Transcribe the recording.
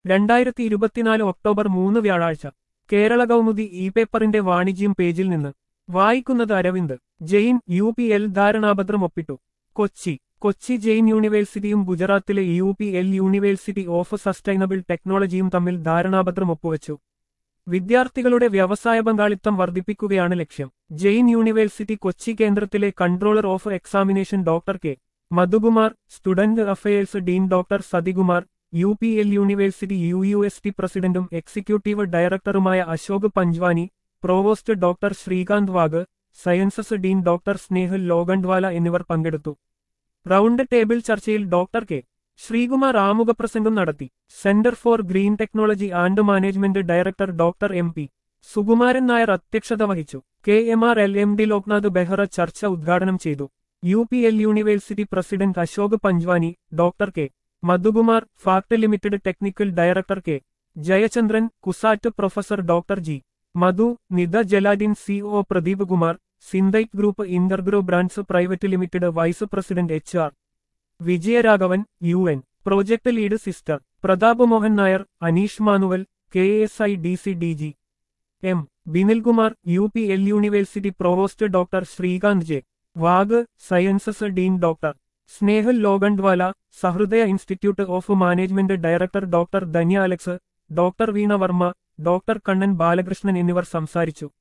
രണ്ടായിരത്തി ഇരുപത്തിനാല് ഒക്ടോബർ മൂന്ന് വ്യാഴാഴ്ച കേരള കൗമുദി ഇ പേപ്പറിന്റെ വാണിജ്യം പേജിൽ നിന്ന് വായിക്കുന്നത് Aravind Jain U P L ധാരണാപത്രം ഒപ്പിട്ടു കൊച്ചി കൊച്ചി ജെയിൻ യൂണിവേഴ്സിറ്റിയും ഗുജറാത്തിലെ U P L university of sustainable ടെക്നോളജിയും തമ്മിൽ ധാരണാപത്രം ഒപ്പുവച്ചു വിദ്യാർത്ഥികളുടെ വ്യവസായ പങ്കാളിത്തം വർദ്ധിപ്പിക്കുകയാണ് ലക്ഷ്യം ജെയിൻ യൂണിവേഴ്സിറ്റി കൊച്ചി കേന്ദ്രത്തിലെ controller of examination doctor K Madhukumar student affairs dean doctor Sathikumar U P L university U U S T പ്രസിഡന്റും എക്സിക്യൂട്ടീവ് ഡയറക്ടറുമായ Ashok Panchwani provost doctor Srikanth Wagh sciences dean doctor Snehal Lokhandwala എന്നിവർ പങ്കെടുത്തു റൗണ്ട് ടേബിൾ ചർച്ചയിൽ ഡോക്ടർ കെ ശ്രീകുമാർ ആമുഖപ്രസംഗം നടത്തി centre for green technology and management director doctor M P Sukumaran Nair അധ്യക്ഷത വഹിച്ചു K M R L M D Loknath Behera ചർച്ച ഉദ്ഘാടനം ചെയ്തു U P L university president Ashok Panchwani doctor K Madhukumar FACT limited technical director K Jayachandran CUSAT professor doctor G Madhu Nitha ജലാഡിൻ CEO Pradeep Kumar Synthite group Intergrow brands private limited vice president H R Vijayaraghavan U N project lead sister Prathap Mohan Nair Aneesh Manuel K S I D C D G M Binilkumar U P L university provost doctor Srikanth J Wagh sciences dean doctor Snehal Lokhandwala Sahrudaya institute of management director doctor Dhanya Alex doctor Veena Varma doctor Kannan Balakrishnan എന്നിവർ സംസാരിച്ചു